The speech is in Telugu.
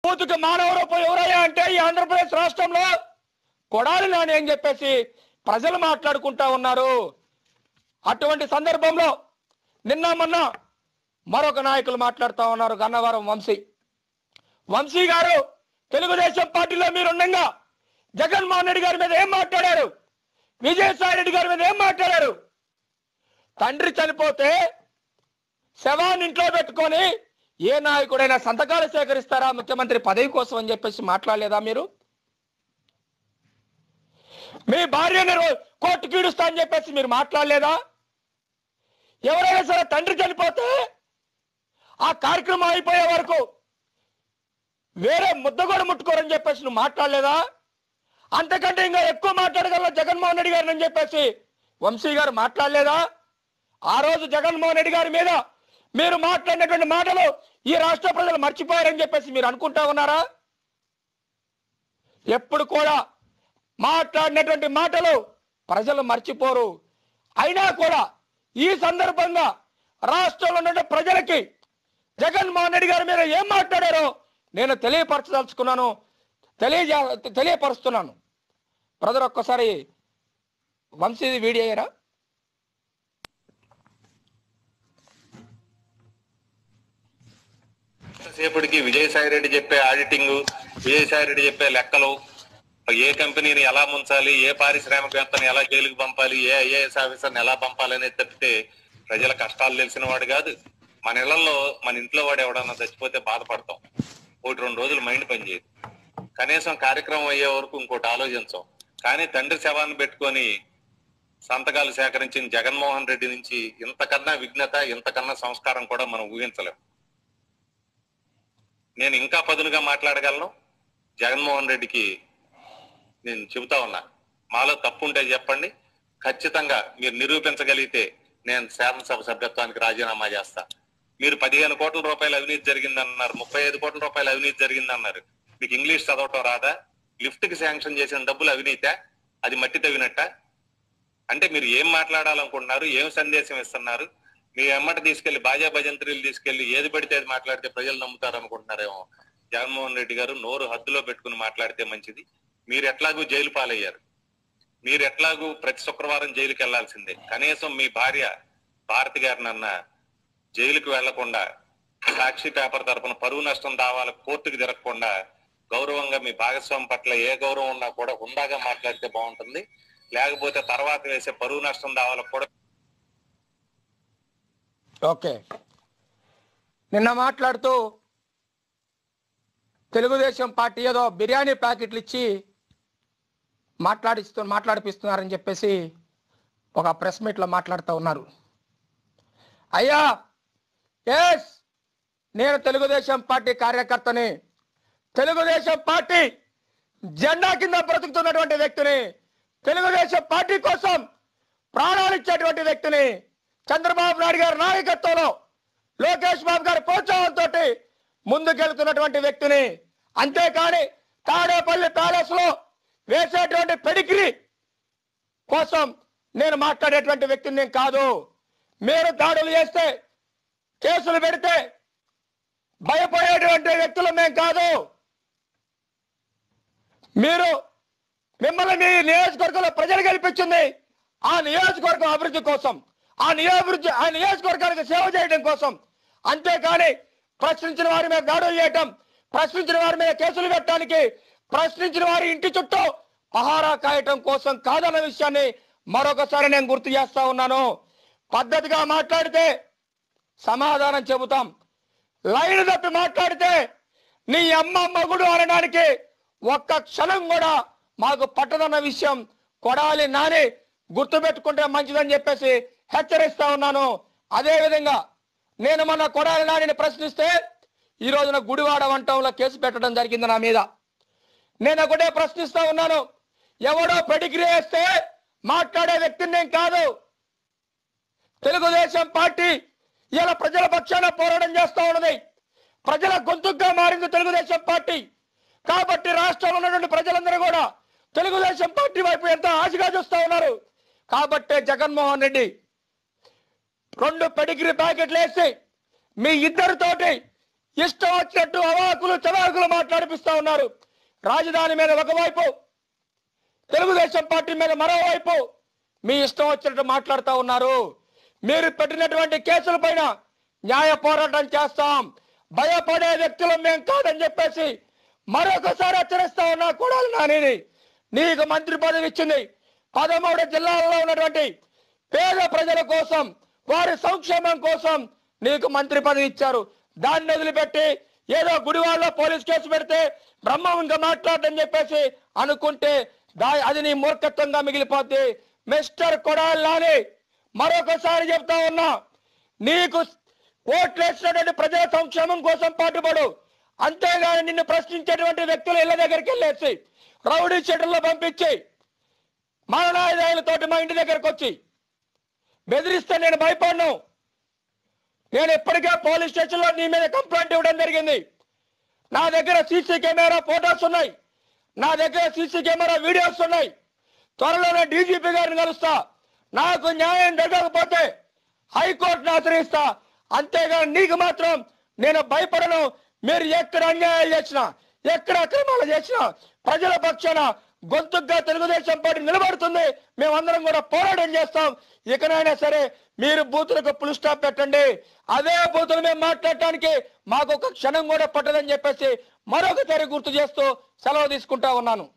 పూతుకి మానవ రూపం ఎవరయ్యా అంటే ఈ ఆంధ్రప్రదేశ్ రాష్ట్రంలో కొడాలి నాని అని చెప్పేసి ప్రజలు మాట్లాడుకుంటా ఉన్నారు అటువంటి సందర్భంలో నిన్న మొన్న మరొక నాయకులు మాట్లాడుతూ ఉన్నారు గన్నవరం వంశీ వంశీ గారు తెలుగుదేశం పార్టీలో మీరుండగా జగన్మోహన్ రెడ్డి గారి మీద ఏం మాట్లాడారు విజయసాయి రెడ్డి గారి మీద ఏం మాట్లాడారు తండ్రి చనిపోతే శవాన్ని ఇంట్లో పెట్టుకొని ఏ నాయకుడైనా సంతకాలు సేకరిస్తారా ముఖ్యమంత్రి పదవి కోసం అని చెప్పేసి మాట్లాడలేదా మీరు మీ భార్యని రో- కోర్టుకి ఈడుస్తా అని చెప్పేసి మీరు మాట్లాడలేదా ఎవరైనా సరే తండ్రి చనిపోతే ఆ కార్యక్రమం అయిపోయే వరకు వేరే ముద్ద కూడా ముట్టుకోరని చెప్పేసి నువ్వు మాట్లాడలేదా అంతకంటే ఇంకా ఎక్కువ మాట్లాడగల జగన్మోహన్ రెడ్డి గారిని అని చెప్పేసి వంశీ గారు మాట్లాడలేదా ఆ రోజు జగన్మోహన్ రెడ్డి గారి మీద మీరు మాట్లాడినటువంటి మాటలు ఈ రాష్ట్ర ప్రజలు మర్చిపోయారని చెప్పేసి మీరు అనుకుంటా ఉన్నారా ఎప్పుడు కూడా మాట్లాడినటువంటి మాటలు ప్రజలు మర్చిపోరు అయినా కూడా ఈ సందర్భంగా రాష్ట్రంలో ఉన్న ప్రజలకి జగన్మోహన్ రెడ్డి గారి మీద ఏం మాట్లాడారో నేను తెలియపరచదలుచుకున్నాను తెలియజే తెలియపరుస్తున్నాను బ్రదర్ ఒక్కసారి వంశీది వీడియో అయ్యారా సేపటికి విజయసాయి రెడ్డి చెప్పే ఆడిటింగ్ విజయసాయి రెడ్డి చెప్పే లెక్కలు ఏ కంపెనీని ఎలా ముంచాలి ఏ పారిశ్రామికవేత్తని ఎలా జైలుకి పంపాలి ఏ ఐఏఎస్ ఆఫీసర్ని ఎలా పంపాలి అనేది తప్పితే ప్రజల కష్టాలు తెలిసిన వాడు కాదు మన ఇళ్లలో మన ఇంట్లో వాడు ఎవడన్నా చచ్చిపోతే బాధపడతాం ఒకటి రెండు రోజులు మైండ్ పనిచేయదు కనీసం కార్యక్రమం అయ్యే వరకు ఇంకోటి ఆలోచించాం కానీ తండ్రి శవాన్ని పెట్టుకొని సంతకాలు సేకరించిన జగన్మోహన్ రెడ్డి నుంచి ఇంతకన్నా విఘ్నత ఇంతకన్నా సంస్కారం కూడా మనం ఊహించలేం నేను ఇంకా పదునుగా మాట్లాడగలను జగన్మోహన్ రెడ్డికి నేను చెబుతా ఉన్నా మాలో తప్పు ఉంటే చెప్పండి ఖచ్చితంగా మీరు నిరూపించగలిగితే నేను శాసనసభ సభ్యత్వానికి రాజీనామా చేస్తా మీరు పదిహేను కోట్ల రూపాయల అవినీతి జరిగిందన్నారు ముప్పై ఐదు కోట్ల రూపాయల అవినీతి జరిగిందన్నారు మీకు ఇంగ్లీష్ చదవటం రాదా లిఫ్ట్ కి శాంక్షన్ చేసిన డబ్బులు అవినీతా అది మట్టి తవ్వినట్ట అంటే మీరు ఏం మాట్లాడాలనుకుంటున్నారు ఏం సందేశం ఇస్తున్నారు మీ ఎమ్మట తీసుకెళ్లి బాజా భజంత్రీలు తీసుకెళ్లి ఏది పడితే అది మాట్లాడితే ప్రజలు నమ్ముతారు అనుకుంటున్నారేమో జగన్మోహన్ రెడ్డి గారు నోరు హద్దులో పెట్టుకుని మాట్లాడితే మంచిది మీరు ఎట్లాగూ జైలు పాలయ్యారు మీరు ఎట్లాగూ ప్రతి శుక్రవారం జైలుకి వెళ్లాల్సిందే కనీసం మీ భార్య భారతి గారినన్న జైలుకి వెళ్లకుండా సాక్షి పేపర్ తరపున పరువు నష్టం దావాల కోర్టుకు తిరగకుండా గౌరవంగా మీ భాగస్వామి పట్ల ఏ గౌరవం ఉన్నా కూడా హుందాగా మాట్లాడితే బాగుంటుంది లేకపోతే తర్వాత వేసే పరువు నష్టం దావాలకు కూడా ఓకే నిన్న మాట్లాడుతూ తెలుగుదేశం పార్టీ ఏదో బిర్యానీ ప్యాకెట్లు ఇచ్చి మాట్లాడిస్తూ మాట్లాడిపిస్తున్నారని చెప్పేసి ఒక ప్రెస్ మీట్లో మాట్లాడుతూ ఉన్నారు అయ్యా ఎస్ నేను తెలుగుదేశం పార్టీ కార్యకర్తని తెలుగుదేశం పార్టీ జెండా కింద బ్రతుకుతున్నటువంటి వ్యక్తిని తెలుగుదేశం పార్టీ కోసం ప్రాణాలు ఇచ్చేటువంటి వ్యక్తిని చంద్రబాబు నాయుడు గారి నాయకత్వంలో లోకేష్ బాబు గారి ప్రోత్సాహంతో ముందుకెళ్తున్నటువంటి వ్యక్తిని అంతేకాని తాడేపల్లి ప్యాలెస్ లో వేసేటువంటి పెడిగ్రీ కోసం నేను మాట్లాడేటువంటి వ్యక్తిని నేను కాదు మీరు దాడులు చేస్తే కేసులు పెడితే భయపడేటువంటి వ్యక్తులు మేము కాదు మీరు మిమ్మల్ని మీ నియోజకవర్గంలో ప్రజలు గెలిపించింది ఆ నియోజకవర్గం అభివృద్ధి కోసం ఆ నియోభివృద్ధి ఆ నియోజకవర్గానికి సేవ చేయడం కోసం అంతేకాని ప్రశ్నించిన వారి మీద దాడులు చేయటం ప్రశ్నించిన వారి మీద కేసులు పెట్టడానికి ప్రశ్నించిన వారి ఇంటి చుట్టూ పహారా కాయటం కోసం కాదన్న విషయాన్ని మరొకసారి నేను గుర్తు చేస్తా ఉన్నాను పద్ధతిగా మాట్లాడితే సమాధానం చెబుతాం లైన్ తప్పి మాట్లాడితే నీ అమ్మ మగుడు అనడానికి ఒక్క క్షణం కూడా మాకు పట్టదన్న విషయం కొడాలి నాని గుర్తుపెట్టుకుంటే మంచిదని చెప్పేసి హెచ్చరిస్తా ఉన్నాను అదే విధంగా నేను మొన్న కొడాలి నానిని ప్రశ్నిస్తే ఈ రోజున గుడివాడ వంటంలో కేసు పెట్టడం జరిగింది నా మీద నేను ఒకటే ప్రశ్నిస్తా ఉన్నాను ఎవడో పెడిగ్రీ వేస్తే మాట్లాడే వ్యక్తిని నేను కాదు తెలుగుదేశం పార్టీ ఇలా ప్రజల పక్షాన పోరాటం చేస్తా ఉన్నది ప్రజల గొంతుగా మారింది తెలుగుదేశం పార్టీ కాబట్టి రాష్ట్రంలో ఉన్నటువంటి ప్రజలందరూ కూడా తెలుగుదేశం పార్టీ వైపు ఎంతో ఆశగా చూస్తా ఉన్నారు కాబట్టే జగన్మోహన్ రెడ్డి రెండు పెడిగ్రీ ప్యాకెట్లు వేసి మీ ఇద్దరితోటి ఇష్టం వచ్చినట్టు అవాకులు చవాకులు మాట్లాడిపిస్తా ఉన్నారు రాజధాని మీద ఒకవైపు తెలుగుదేశం పార్టీ మీద మరోవైపు మీ ఇష్టం వచ్చినట్టు మాట్లాడుతూ ఉన్నారు మీరు పెట్టినటువంటి కేసుల పైన న్యాయ పోరాటం చేస్తాం భయపడే వ్యక్తులు మేము కాదని చెప్పేసి మరొకసారి హెచ్చరిస్తా ఉన్నా కూడా నాని నీకు మంత్రి పదవి ఇచ్చింది పదమూడు జిల్లాలలో ఉన్నటువంటి పేద ప్రజల కోసం వారి సంక్షేమం కోసం నీకు మంత్రి పదవి ఇచ్చారు దాన్ని వదిలిపెట్టి ఏదో గుడివాడలో పోలీస్ కేసు పెడితే బ్రహ్మంగా మాట్లాడని చెప్పేసి అనుకుంటే దా అది నీ మూర్ఖత్వంగా మిగిలిపోద్ది మిస్టర్ కొడాలని మరొకసారి చెప్తా ఉన్నా నీకు ఓట్లు వేసినటువంటి ప్రజల సంక్షేమం కోసం పాటుపడు అంతేగాని నిన్ను ప్రశ్నించేటువంటి వ్యక్తులు ఇళ్ళ దగ్గరికి వెళ్ళేసి రౌడీ షెటర్లో పంపించి మరణాయుధాలతోటి మా ఇంటి దగ్గరకు వచ్చి బెదిరిస్తే నేను భయపడను నేను ఇప్పటికే పోలీస్ స్టేషన్లో నీ మీద కంప్లైంట్ ఇవ్వడం జరిగింది నా దగ్గర సీసీ కెమెరా ఫోటోస్ ఉన్నాయి నా దగ్గర సీసీ కెమెరా వీడియోస్ ఉన్నాయి త్వరలోనే డీజీపీ గారిని కలుస్తా నాకు న్యాయం జరగకపోతే హైకోర్టును ఆశ్రయిస్తా అంతేగాని నీకు మాత్రం నేను భయపడను మీరు ఎక్కడ అన్యాయాలు చేసినా ఎక్కడ అక్రమాలు చేసినా ప్రజల పక్షాన గొంతుగ్గా తెలుగుదేశం పార్టీ నిలబడుతుంది మేమందరం కూడా పోరాటం చేస్తాం ఇకనైనా సరే మీరు బూతులకు పుల్ స్టాప్ పెట్టండి అదే బూతులు మేము మాట్లాడటానికి మాకు ఒక క్షణం కూడా పట్టదని చెప్పేసి మరొకసారి గుర్తు చేస్తూ సెలవు తీసుకుంటా ఉన్నాను